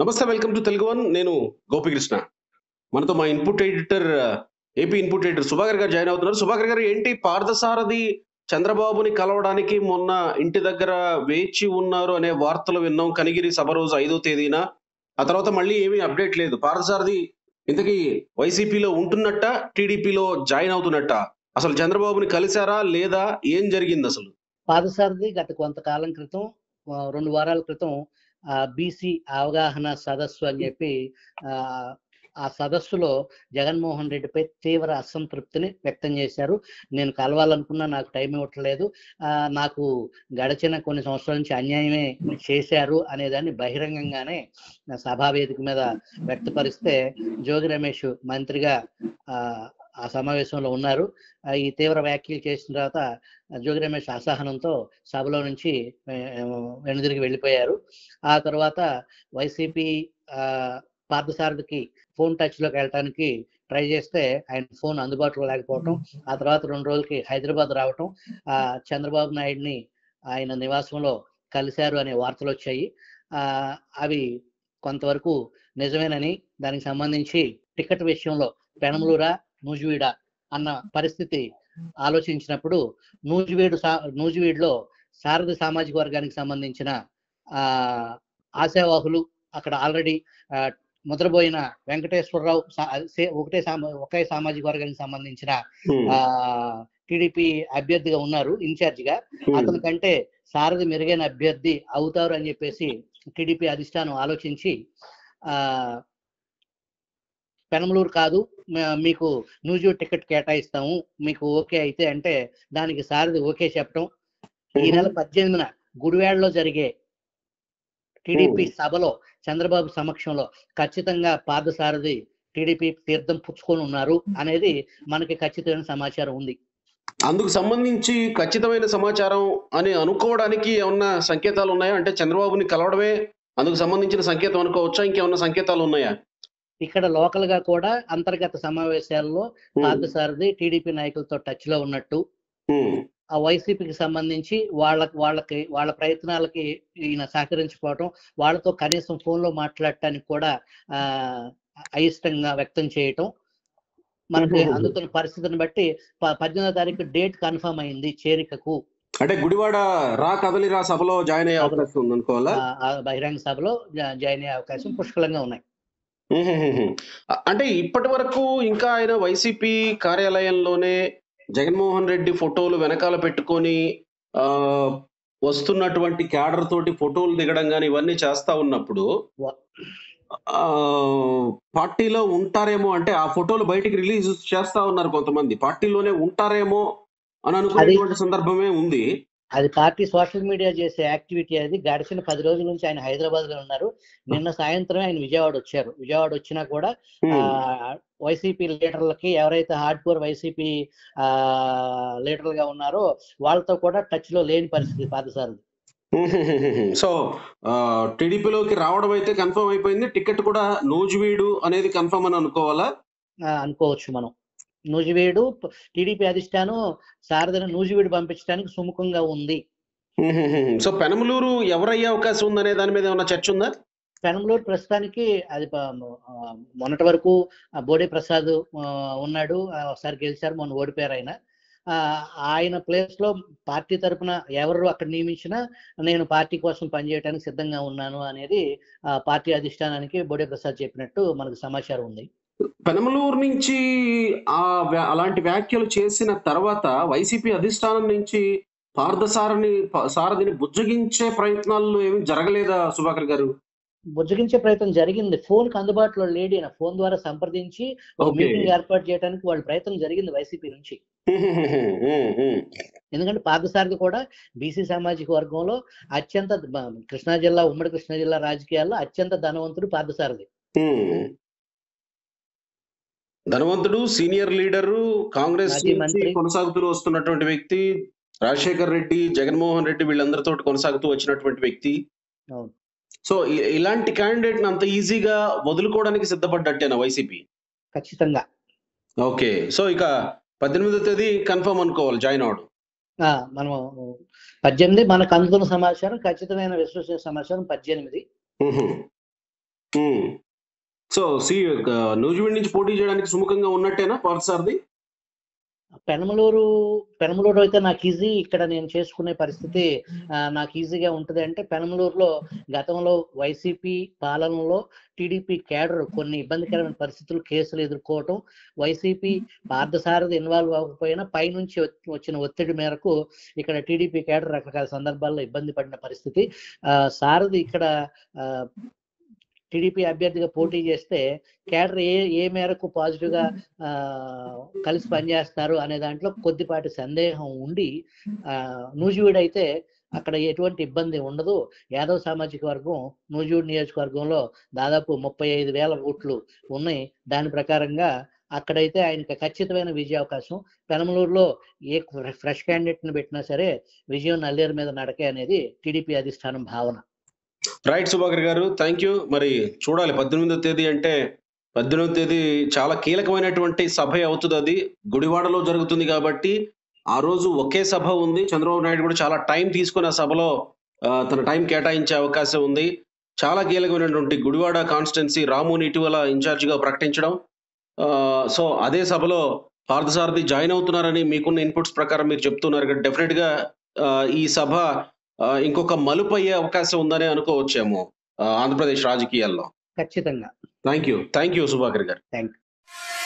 నమస్తే welcome to Telugu one నేను గోపికృష్ణ మనతో మా input editor AP input editor Subhakar garu join అవుతున్నారు సుభాకర్ గారు ఏంటి పార్థసారథి చంద్రబాబుని కలవడానికి మొన్న ఇంటి దగ్గర వేచి ఉన్నారు అనే వార్తలు విన్నాం కనిగిరి సభ రోజు ఐదో తేదీన ఆ తర్వాత మళ్ళీ ఏమీ అప్డేట్ లేదు పార్థసారథి ఇంతకీ వైసీపీలో ఉంటున్నట్ట టీడీపీలో జాయిన్ అవుతున్నట్ట అసలు చంద్రబాబుని కలిశారా లేదా ఏం జరిగింది అసలు పాదసారథి గత కొంతకాలం క్రితం ఆ, రెండు వారాల క్రితం బీసీ అవగాహన సదస్సు అని చెప్పి ఆ, ఆ సదస్సులో జగన్మోహన్ రెడ్డిపై తీవ్ర అసంతృప్తిని వ్యక్తం చేశారు నేను కలవాలనుకున్నా నాకు టైం ఇవ్వట్లేదు ఆ, నాకు గడిచిన కొన్ని సంవత్సరాల నుంచి అన్యాయమే చేశారు అనేదాన్ని బహిరంగంగానే సభా వేదిక మీద వ్యక్తపరిస్తే జోగి రమేష్ మంత్రిగా ఆ, ఆ సమావేశంలో ఉన్నారు ఆ, ఈ తీవ్ర వ్యాఖ్యలు చేసిన తర్వాత జోగి రమేష్ అసహనంతో సభలో నుంచి ఆ, వెనుదిరిగి వెళ్ళిపోయారు ఆ తర్వాత వైసీపీ ఆ, పార్థసారథికి ఫోన్ టచ్ లోకి వెళ్ళటానికి ట్రై చేస్తే ఆయన ఫోన్ అందుబాటులో లేకపోవటం ఆ తర్వాత రెండు రోజులకి హైదరాబాద్ రావటం ఆ చంద్రబాబు నాయుడిని ఆయన నివాసంలో కలిశారు అనే వార్తలు వచ్చాయి ఆ అవి కొంతవరకు నిజమేనని దానికి సంబంధించి టికెట్ విషయంలో పెనమలూరా నూజివీడా అన్న పరిస్థితి ఆలోచించినప్పుడు నూజివీడు సా నూజివీడులో శారద సామాజిక వర్గానికి సంబంధించిన ఆ ఆశావాహులు అక్కడ ఆల్రెడీ ముద్రపోయిన వెంకటేశ్వరరావు సా- సే- ఒకటే సామా ఒకే సామాజిక వర్గానికి సంబంధించిన ఆ టీడీపీ అభ్యర్థిగా ఉన్నారు ఇన్ఛార్జ్ గా అతని కంటే సారథి మెరుగైన అభ్యర్థి అవుతారు అని చెప్పేసి టీడీపీ అధిష్టానం ఆలోచించి ఆ పెనమలూరు కాదు మ- మీకు నూజివీడు టికెట్ కేటాయిస్తాము మీకు ఓకే అయితే అంటే దానికి సారథి ఓకే చెప్పడం ఈ నెల పద్దెనిమిదిన గుడివాడలో జరిగే టీడీపీ సభలో చంద్రబాబు సమక్షంలో ఖచ్చితంగా పాదసారథి టీడీపీ తీర్థం పుచ్చుకొని ఉన్నారు అనేది మనకి ఖచ్చితమైన సమాచారం ఉంది అందుకు సంబంధించి ఖచ్చితమైన సమాచారం అని అనుకోవడానికి ఏమన్నా సంకేతాలు ఉన్నాయా అంటే చంద్రబాబుని కలవడమే అందుకు సంబంధించిన సంకేతం అనుకోవచ్చా ఇంకేమన్నా సంకేతాలు ఉన్నాయా ఇక్కడ లోకల్ గా కూడా అంతర్గత సమావేశాల్లో పాదసారథి టీడీపీ నాయకులతో టచ్ లో ఉన్నట్టు ఉమ్, ఆ వైసీపీకి సంబంధించి వాళ్ళ వాళ్ళకి వాళ్ళ ప్రయత్నాలకి ఈయన సహకరించుకోవటం వాళ్ళతో కనీసం ఫోన్ లో మాట్లాడటానికి కూడా ఆ అయిష్టంగా వ్యక్తం చేయటం మనకి మ్మ్. అందుతున్న పరిస్థితిని బట్టి ప- పద్దెనిమిదో తారీఖు డేట్ కన్ఫర్మ్ అయింది చేరికకు అంటే గుడివాడ రా కదలి రా సభలో జాయిన్ అయ్యే అవకాశం ఉంది అనుకోవాలా ఆ ఆ బహిరంగ సభలో జా- జాయిన్ అయ్యే అవకాశం పుష్కలంగా ఉన్నాయి ఉహుహుహు. అంటే ఇప్పటి వరకు ఇంకా ఆయన వైసీపీ కార్యాలయంలోనే జగన్మోహన్ రెడ్డి ఫోటోలు వెనకాల పెట్టుకొని ఆ వస్తున్నటువంటి క్యాడర్ తోటి ఫోటోలు దిగడం కానీ ఇవన్నీ చేస్తా ఉన్నప్పుడు వా- ఆ పార్టీలో ఉంటారేమో అంటే ఆ ఫోటోలు బయటికి రిలీజ్ చేస్తా ఉన్నారు కొంతమంది పార్టీలోనే ఉంటారేమో అని అనుకునేటువంటి సందర్భమే ఉంది అది పార్టీ సోషల్ మీడియా చేసే యాక్టివిటీ అది గడిచిన పది రోజుల నుంచి ఆయన హైదరాబాద్ లో ఉన్నారు నిన్న సాయంత్రం ఆయన విజయవాడ వచ్చారు విజయవాడ వచ్చినా కూడా ఆ ఉమ్, వైసీపీ లీడర్లకి ఎవరైతే హార్డ్ కోర్ వైసీపీ ఆ లీడర్లుగా ఉన్నారో వాళ్ళతో కూడా టచ్ లో లేని పరిస్థితి పాదసారథి ఉహుహుహుహు. సో ఆ, టీడీపీలోకి రావడం అయితే కన్ఫర్మ్ అయిపోయింది టికెట్ కూడా నూజివీడు అనేది కన్ఫర్మ్ అని అనుకోవాలా ఆ, అనుకోవచ్చు మనం నూజివీడు టీడీపీ అధిష్టానం శారదను నూజివీడు పంపించడానికి సుముఖంగా ఉంది ఉహుహుహు. సో పెనమలూరు ఎవరయ్యే అవకాశం ఉందనే దాని మీద ఏమైనా చర్చ ఉందా పెనంలూరు ప్రస్తుతానికి అది ప- ఆ, మొన్నటి వరకు ఆ బోడే ప్రసాద్ ఆ, ఉన్నాడు ఆ, ఒకసారి గెలిచారు మొన్న ఓడిపోయారు ఆయన ఆ, ఆయన ప్లేస్ లో పార్టీ తరపున ఎవరు అక్కడ నియమించినా నేను పార్టీ కోసం పనిచేయడానికి సిద్ధంగా ఉన్నాను అనేది ఆ, పార్టీ అధిష్టానానికి బోడే ప్రసాద్ చెప్పినట్టు మనకు సమాచారం ఉంది పెనమలూరు నుంచి ఆ వ్యా- అలాంటి వ్యాఖ్యలు చేసిన తర్వాత వైసీపీ అధిష్టానం నుంచి పార్థసారని ప- సారథిని బుజ్జగించే ప్రయత్నాలు ఏమి జరగలేదా సుభాకర్ గారు బుజ్జగించే ప్రయత్నం జరిగింది ఫోన్ కి అందుబాటులో లేడి ఫోన్ ద్వారా సంప్రదించి ఒక ఓకే. మీటింగ్ ఏర్పాటు చేయడానికి వాళ్ళ ప్రయత్నం జరిగింది వైసీపీ నుంచి ఎందుకంటే పార్థసారథి కూడా బీసీ సామాజిక వర్గంలో అత్యంత బ- కృష్ణా జిల్లా ఉమ్మడి కృష్ణా జిల్లా రాజకీయాల్లో అత్యంత ధనవంతుడు పార్థసారథి ధనవంతుడు సీనియర్ లీడరు కాంగ్రెస్ మాజీ నుంచి మంత్రి. కొనసాగుతూ వస్తున్నటువంటి వ్యక్తి రాజశేఖర్ రెడ్డి జగన్మోహన్ రెడ్డి వీళ్ళందరితో కొనసాగుతూ వచ్చినటువంటి వ్యక్తి అవును. సో ఇ- ఇలాంటి క్యాండిడేట్ అంత ఈజీగా వదులుకోవడానికి సిద్ధపడ్డట్టేనా వైసీపీ ఖచ్చితంగా ఓకే సో ఇక పద్దెనిమిదో తేదీ కన్ఫర్మ్ అనుకోవాలి జాయిన్ అవడం ఆ, మనం పద్దెనిమిది మనకు అందుతున్న సమాచారం ఖచ్చితమైన విశ్వసనీయ సమాచారం పద్దెనిమిది మ్హూ. ఉమ్. సో సి నూజివీడ్ నుంచి పోటీ చేయడానికి సుముఖంగా ఉన్నట్టేనా పార్థసారథి పెనమలూరు పెనమలూరు అయితే నాకు ఈజీ ఇక్కడ నేను చేసుకునే పరిస్థితి ఆ, నాకు ఈజీగా ఉంటుంది అంటే పెనమలూరులో గతంలో వైసీపీ పాలనలో టీడీపీ కేడర్ కొన్ని ఇబ్బందికరమైన పరిస్థితులు కేసులు ఎదుర్కోవటం వైసీపీ పార్థసారథి ఇన్వాల్వ్ అవ్వకపోయినా పైనుంచి వచ్చి- వచ్చిన ఒత్తిడి మేరకు ఇక్కడ టీడీపీ కేడర్ రకరకాల సందర్భాల్లో ఇబ్బంది పడిన పరిస్థితి ఆ, సారథి ఇక్కడ ఆ, టీడీపీ అభ్యర్థిగా పోటీ చేస్తే కేడర్ ఏ ఏ మేరకు పాజిటివ్ గా ఆ, కలిసి పనిచేస్తారు అనే దాంట్లో కొద్దిపాటి సందేహం ఉండి ఆ, నూజివీడు అయితే అక్కడ ఎటువంటి ఇబ్బంది ఉండదు యాదవ్ సామాజిక వర్గం నూజివీడు నియోజకవర్గంలో దాదాపు ముప్పై ఐదు వేల ఓట్లు ఉన్నాయి దాని ప్రకారంగా అక్కడైతే ఆయనకి ఖచ్చితమైన విజయ అవకాశం పెనమలూరులో ఏ ఫ్రెష్ క్యాండిడేట్ ని పెట్టినా సరే విజయం నల్లేరు మీద నడకే అనేది టీడీపీ అధిష్టానం భావన right Subhakar garu thank you మరి చూడాలి పద్దెనిమిదో తేదీ అంటే పద్దెనిమిదో తేదీ చాలా కీలకమైనటువంటి సభ అవుతుంది అది గుడివాడలో జరుగుతుంది కాబట్టి ఆ రోజు ఒకే సభ ఉంది చంద్రబాబు నాయుడు కూడా చాలా టైం తీసుకుని ఆ సభలో ఆ, తన టైం కేటాయించే అవకాశం ఉంది చాలా కీలకమైనటువంటి గుడివాడ కాన్స్టిట్యున్సీ రాముని ఇటీవల ఇన్ఛార్జ్ గా ప్రకటించడం ఆ, సో అదే సభలో పార్థసారథి జాయిన్ అవుతున్నారని మీకున్న ఇన్పుట్స్ ప్రకారం మీరు చెప్తున్నారు కదా డెఫినెట్ గా ఆ, ఈ సభ ఆ, ఇంకొక మలుపు అయ్యే అవకాశం ఉందని అనుకోవచ్చేమో ఆ, ఆంధ్రప్రదేశ్ రాజకీయాల్లో ఖచ్చితంగా thank you thank you Subhakar garu thank